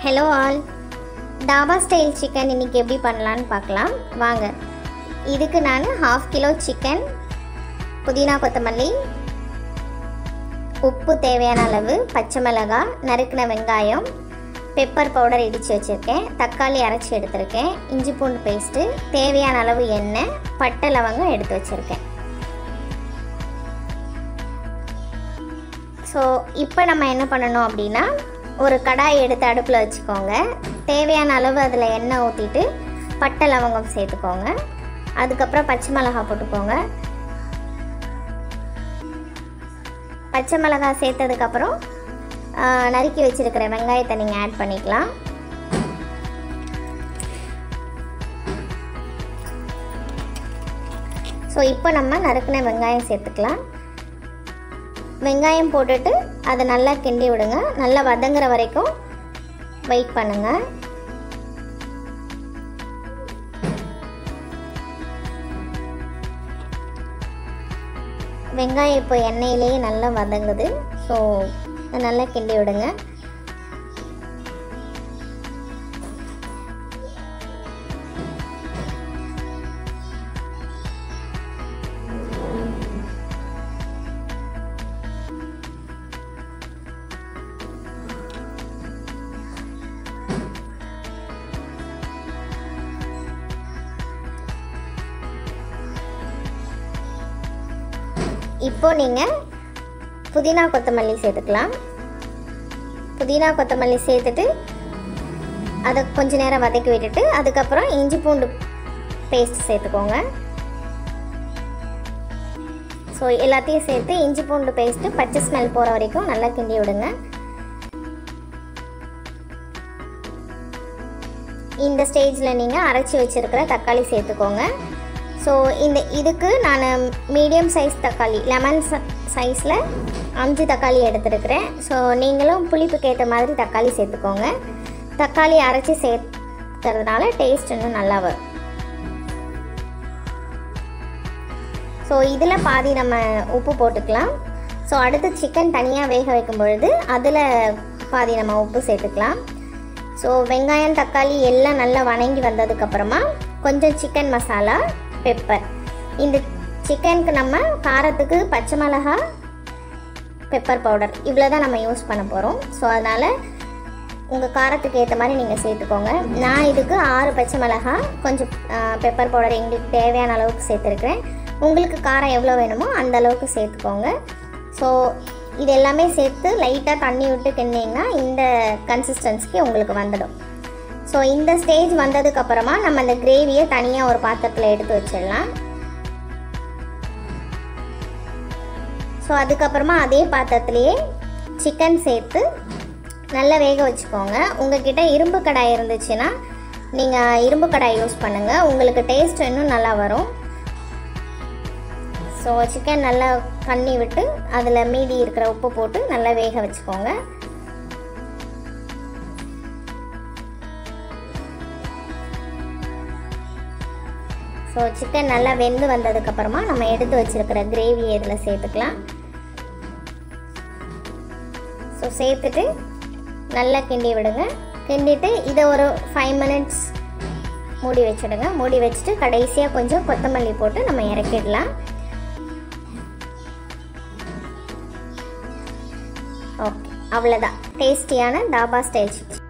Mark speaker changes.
Speaker 1: hello all dhaba style chicken இன்றைக்கி எப்படி பண்ணலான்னு பார்க்கலாம் வாங்க இதுக்கு நான் ஹாஃப் கிலோ சிக்கன் புதினா கொத்தமல்லி உப்பு தேவையான அளவு பச்சை மிளகாய் நறுக்கின வெங்காயம் பெப்பர் பவுடர் இடித்து வச்சுருக்கேன் தக்காளி அரைச்சி எடுத்திருக்கேன் இஞ்சி பூண்டு பேஸ்ட்டு தேவையான அளவு எண்ணெய் பட்டை லவங்கம் எடுத்து வச்சுருக்கேன் ஸோ இப்போ நம்ம என்ன பண்ணணும் அப்படின்னா ஒரு கடாய் எடுத்து அடுப்பில் வச்சுக்கோங்க தேவையான அளவு அதில் எண்ணெய் ஊற்றிட்டு பட்டை லவங்கம் சேர்த்துக்கோங்க அதுக்கப்புறம் பச்சை மிளகாய் போட்டுக்கோங்க பச்சை மிளகாய் சேர்த்ததுக்கப்புறம் நறுக்கி வச்சுருக்கிற வெங்காயத்தை நீங்கள் ஆட் பண்ணிக்கலாம் ஸோ இப்போ நம்ம நறுக்கின வெங்காயம் சேர்த்துக்கலாம் வெங்காயம் போட்டுட்டு அதை நல்லா கிண்டி விடுங்க நல்லா வதங்குற வரைக்கும் வெயிட் பண்ணுங்க வெங்காயம் இப்போ எண்ணெயிலேயே நல்லா வதங்குது ஸோ நல்லா கிண்டி விடுங்க இப்போ நீங்கள் புதினா கொத்தமல்லி சேர்த்துக்கலாம் புதினா கொத்தமல்லி சேர்த்துட்டு அதை கொஞ்ச நேரம் வதக்கி விட்டுட்டு அதுக்கப்புறம் இஞ்சி பூண்டு பேஸ்ட் சேர்த்துக்கோங்க ஸோ எல்லாத்தையும் சேர்த்து இஞ்சி பூண்டு பேஸ்ட்டு பச்சை ஸ்மெல் போகிற வரைக்கும் நல்லா கிண்டி விடுங்க இந்த ஸ்டேஜில் நீங்கள் அரைச்சி வச்சுருக்கிற தக்காளி சேர்த்துக்கோங்க ஸோ இந்த இதுக்கு நான் மீடியம் சைஸ் தக்காளி லெமன் சைஸில் அஞ்சு தக்காளி எடுத்துருக்கிறேன் ஸோ நீங்களும் புளிப்புக்கு ஏற்ற மாதிரி தக்காளி சேர்த்துக்கோங்க தக்காளி அரைச்சி சேர்த்துறதுனால டேஸ்ட் இன்னும் நல்லா வரும் ஸோ இதில் பாதி நம்ம உப்பு போட்டுக்கலாம் ஸோ அடுத்து சிக்கன் தனியாக வேக வைக்கும் பொழுது அதில் பாதி நம்ம உப்பு சேர்த்துக்கலாம் ஸோ வெங்காயம் தக்காளி எல்லாம் நல்லா வணங்கி வந்ததுக்கப்புறமா கொஞ்சம் சிக்கன் மசாலா பெப்பர் இந்த சிக்கனுக்கு நம்ம காரத்துக்கு பச்சை மிளகா பெப்பர் பவுடர் இவ்வளோ தான் நம்ம யூஸ் பண்ண போகிறோம் ஸோ அதனால் உங்கள் காரத்துக்கு ஏற்ற மாதிரி நீங்கள் சேர்த்துக்கோங்க நான் இதுக்கு ஆறு பச்சை மிளகா கொஞ்சம் பெப்பர் பவுடர் எங்களுக்கு தேவையான அளவுக்கு சேர்த்துருக்குறேன் உங்களுக்கு காரம் எவ்வளோ வேணுமோ அந்த அளவுக்கு சேர்த்துக்கோங்க ஸோ இது எல்லாமே சேர்த்து லைட்டாக தண்ணி விட்டு கிண்டிங்கன்னா இந்த கன்சிஸ்டன்சிக்கு உங்களுக்கு வந்துடும் ஸோ இந்த ஸ்டேஜ் வந்ததுக்கப்புறமா நம்ம அந்த கிரேவியை தனியாக ஒரு பாத்திரத்தில் எடுத்து வச்சிடலாம் ஸோ அதுக்கப்புறமா அதே பாத்திரத்துலேயே சிக்கன் சேர்த்து நல்லா வேக வச்சுக்கோங்க உங்ககிட்ட இரும்பு கடாய் இருந்துச்சுன்னா நீங்கள் இரும்பு கடாய் யூஸ் பண்ணுங்கள் உங்களுக்கு டேஸ்ட் இன்னும் நல்லா வரும் ஸோ சிக்கன் நல்லா பண்ணி விட்டு அதில் மீதி இருக்கிற உப்பு போட்டு நல்லா வேக வச்சுக்கோங்க ஸோ சிக்கன் நல்லா வெந்து வந்ததுக்கப்புறமா நம்ம எடுத்து வச்சுருக்கிற கிரேவி இதில் சேர்த்துக்கலாம் ஸோ சேர்த்துட்டு நல்லா கிண்டி விடுங்க கிண்டிட்டு இதை ஒரு ஃபைவ் மினிட்ஸ் மூடி வச்சுடுங்க மூடி வச்சுட்டு கடைசியாக கொஞ்சம் கொத்தமல்லி போட்டு நம்ம இறக்கிடலாம் ஓகே அவ்வளோதான் டேஸ்டியான டாபா ஸ்டைல்